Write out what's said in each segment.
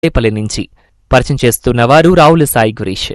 రేపల్లి నుంచి పరిచయం చేస్తున్న వారు రావుల సాయి గురీష్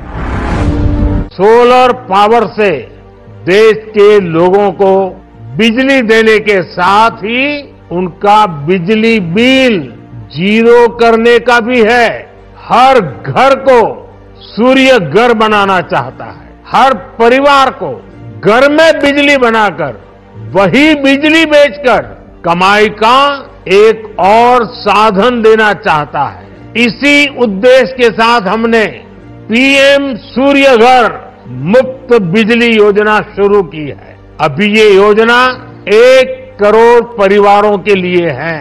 सोलर पावर से देश के लोगों को बिजली देने के साथ ही उनका बिजली बिल जीरो करने का भी है हर घर को सूर्य घर बनाना चाहता है हर परिवार को घर में बिजली बनाकर वही बिजली बेचकर कमाई का एक और साधन देना चाहता है इसी उद्देश्य के साथ हमने पीएम सूर्य घर मुफ्त बिजली योजना शुरू की है अभी ये योजना एक करोड़ परिवारों के लिए है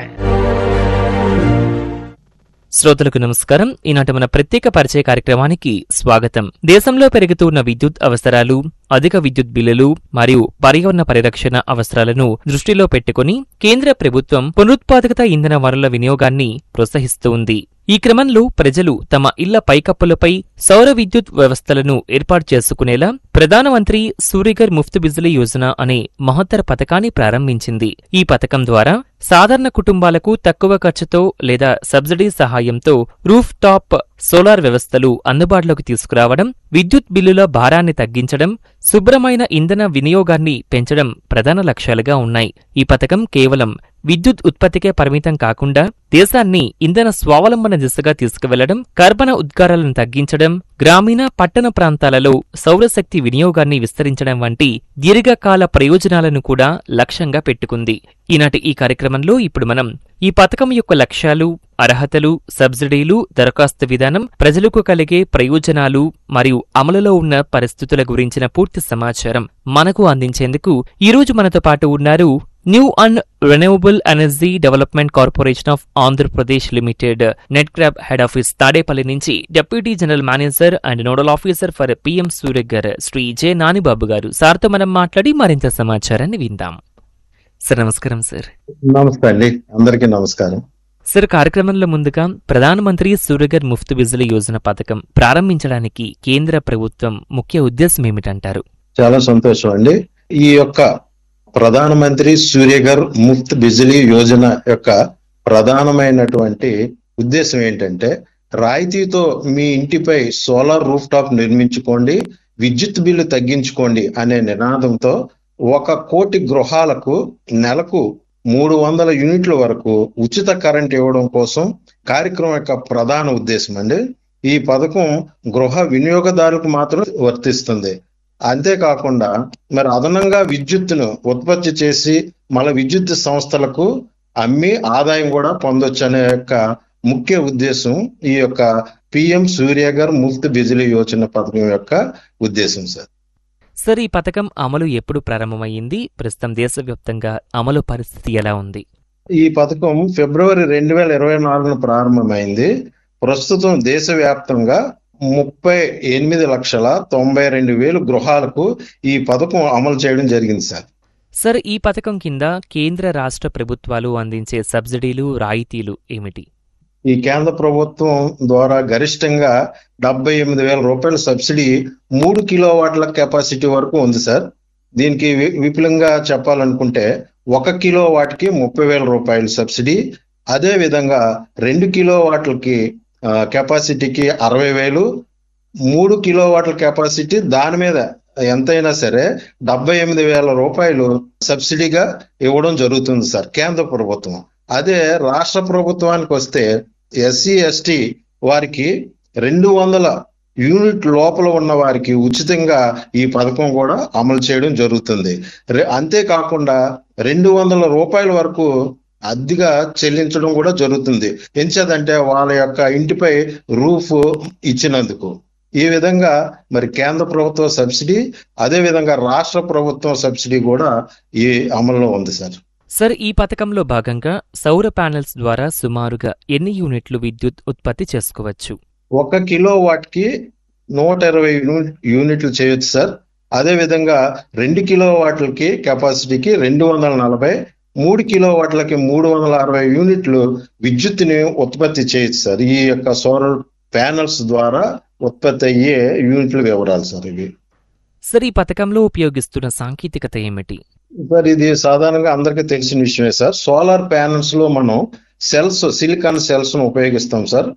శ్రోతలకు నమస్కారం ఈనాటి మన ప్రత్యేక పరిచయ కార్యక్రమానికి స్వాగతం దేశంలో పెరుగుతున్న విద్యుత్ అవసరాలు అధిక విద్యుత్ బిల్లులు మరియు పర్యావరణ పరిరక్షణ అవసరాలను దృష్టిలో పెట్టుకుని కేంద్ర ప్రభుత్వం పునరుత్పాదకత ఇంధన వనరుల వినియోగాన్ని ప్రోత్సహిస్తూ ఉంది ఈ క్రమంలో ప్రజలు తమ ఇళ్ల పైకప్పులపై సౌర విద్యుత్ వ్యవస్థలను ఏర్పాటు చేసుకునేలా ప్రధానమంత్రి సూర్యగర్ ముఫ్త్ బిజిలీ యోజన అనే మహత్తర పథకాన్ని ప్రారంభించింది ఈ పథకం ద్వారా సాధారణ కుటుంబాలకు తక్కువ ఖర్చుతో లేదా సబ్సిడీ సహాయంతో రూఫ్ టాప్ సోలార్ వ్యవస్థలు అందుబాటులోకి తీసుకురావడం విద్యుత్ బిల్లుల భారాన్ని తగ్గించడం శుభ్రమైన ఇంధన వినియోగాన్ని పెంచడం ప్రధాన లక్ష్యాలుగా ఉన్నాయి ఈ పథకం కేవలం విద్యుత్ ఉత్పత్తికే పరిమితం కాకుండా దేశాన్ని ఇంధన స్వావలంబన దిశగా తీసుకువెళ్లడం కర్బన ఉద్గారాలను తగ్గించడం గ్రామీణ పట్టణ ప్రాంతాలలో సౌరశక్తి వినియోగాన్ని విస్తరించడం వంటి దీర్ఘకాల ప్రయోజనాలను కూడా లక్ష్యంగా పెట్టుకుంది ఈనాటి ఈ కార్యక్రమంలో ఇప్పుడు మనం ఈ పథకం యొక్క లక్ష్యాలు అర్హతలు సబ్సిడీలు దరఖాస్తు విధానం ప్రజలకు కలిగే ప్రయోజనాలు మరియు అమలులో ఉన్న పరిస్థితుల గురించిన పూర్తి సమాచారం మనకు అందించేందుకు ఈ రోజు మనతో పాటు ఉన్నారు new and renewable energy development corporation of Andhra Pradesh limited నెట్ క్రాబ్ హెడ్ ఆఫీస్ తాడేపల్లి నుంచి deputy general manager and nodal officer for PM Surya Ghar Shri J Nanibabu గారు సార్తో మనం మాట్లాడి మరింత సమాచారాన్ని విందాం సార్ నమస్కారం సార్ నమస్తే అండి అందరికీ నమస్కారం సార్ కార్యక్రమంలో ముందుగా ప్రధానమంత్రి సూర్యగర్ ముఫ్త్ బిజిలీ యోజన పథకం ప్రారంభించడానికి కేంద్ర ప్రభుత్వం ముఖ్య ఉద్దేశం ఏమిటంటారు చాలా సంతోషం అండి ఈ యొక్క ప్రధానమంత్రి సూర్యగర్ ముఫ్త్ బిజిలీ యోజన యొక్క ప్రధానమైనటువంటి ఉద్దేశం ఏంటంటే రాయితీతో మీ ఇంటిపై సోలార్ రూఫ్ టాప్ నిర్మించుకోండి విద్యుత్ బిల్లు తగ్గించుకోండి అనే నినాదంతో ఒక కోటి గృహాలకు నెలకు మూడు వందల యూనిట్ల వరకు ఉచిత కరెంట్ ఇవ్వడం కోసం కార్యక్రమం యొక్క ప్రధాన ఉద్దేశం అండి ఈ పథకం గృహ వినియోగదారులకు మాత్రం వర్తిస్తుంది అంతేకాకుండా మరి అదనంగా విద్యుత్తును ఉత్పత్తి చేసి మళ్ళీ విద్యుత్ సంస్థలకు అమ్మి ఆదాయం కూడా పొందొచ్చు అనే యొక్క ముఖ్య ఉద్దేశం ఈ యొక్క పిఎం సూర్యగర్ ముఫ్త్ బిజిలీ యోజన పథకం యొక్క ఉద్దేశం సార్ సార్ ఈ పథకం అమలు ఎప్పుడు ప్రారంభమైంది ప్రస్తుతం దేశవ్యాప్తంగా అమలు పరిస్థితి ఎలా ఉంది ఈ పథకం ఫిబ్రవరి రెండు వేల ఇరవై నాలుగున ప్రారంభమైంది ప్రస్తుతం దేశవ్యాప్తంగా ముప్పై ఎనిమిది లక్షల తొంభై రెండు వేలు గృహాలకు ఈ పథకం అమలు చేయడం జరిగింది సార్ సార్ ఈ పథకం కింద కేంద్ర రాష్ట్ర ప్రభుత్వాలు అందించే సబ్సిడీలు రాయితీలు ఏమిటి ఈ కేంద్ర ప్రభుత్వం ద్వారా గరిష్టంగా డెబ్బై ఎనిమిది వేల రూపాయల సబ్సిడీ మూడు కిలో వాట్ల కెపాసిటీ వరకు ఉంది సార్ దీనికి వి- విపులంగా చెప్పాలనుకుంటే ఒక కిలో వాట్కి ముప్పై వేల రూపాయల సబ్సిడీ అదే విధంగా రెండు కిలో వాట్లకి ఆ, కెపాసిటీకి అరవై వేలు మూడు కిలో వాట్ల కెపాసిటీ దాని మీద ఎంతైనా సరే డెబ్బై ఎనిమిది వేల రూపాయలు సబ్సిడీగా ఇవ్వడం జరుగుతుంది సార్ కేంద్ర ప్రభుత్వం అదే రాష్ట్ర ప్రభుత్వానికి వస్తే ఎస్సీ ఎస్టీ వారికి రెండు వందల యూనిట్ లోపల ఉన్న వారికి ఉచితంగా ఈ పథకం కూడా అమలు చేయడం జరుగుతుంది రె- అంతేకాకుండా రెండు వందల రూపాయల వరకు అద్దెగా చెల్లించడం కూడా జరుగుతుంది ఎంచేదంటే వాళ్ళ యొక్క ఇంటిపై రూఫ్ ఇచ్చినందుకు ఈ విధంగా మరి కేంద్ర ప్రభుత్వ సబ్సిడీ అదే విధంగా రాష్ట్ర ప్రభుత్వం సబ్సిడీ కూడా ఈ అమల్లో ఉంది సార్ సార్ ఈ పథకంలో భాగంగా సౌర ప్యానెల్స్ ద్వారా సుమారుగా ఎన్ని యూనిట్లు విద్యుత్ ఉత్పత్తి చేసుకోవచ్చు ఒక కిలో వాట్కి నూట ఇరవై యూనిట్ యూనిట్లు చేయొచ్చు సార్ అదే విధంగా రెండు కిలో వాట్లకి కెపాసిటీకి రెండు వందల నలభై మూడు కిలో వాట్లకి మూడు వందల అరవై యూనిట్లు విద్యుత్తుని ఉత్పత్తి చేయొచ్చు సార్ ఈ యొక్క సోలార్ ప్యానల్స్ ద్వారా ఉత్పత్తి అయ్యే యూనిట్ల వివరాలు సార్ ఇవి సార్ ఈ పథకంలో ఉపయోగిస్తున్న సాంకేతికత ఏమిటి సార్ ఇది సాధారణంగా అందరికీ తెలిసిన విషయమే సార్ సోలార్ ప్యానల్స్ లో మనం సెల్స్ సిలికాన్ సెల్స్ ను ఉపయోగిస్తాం సార్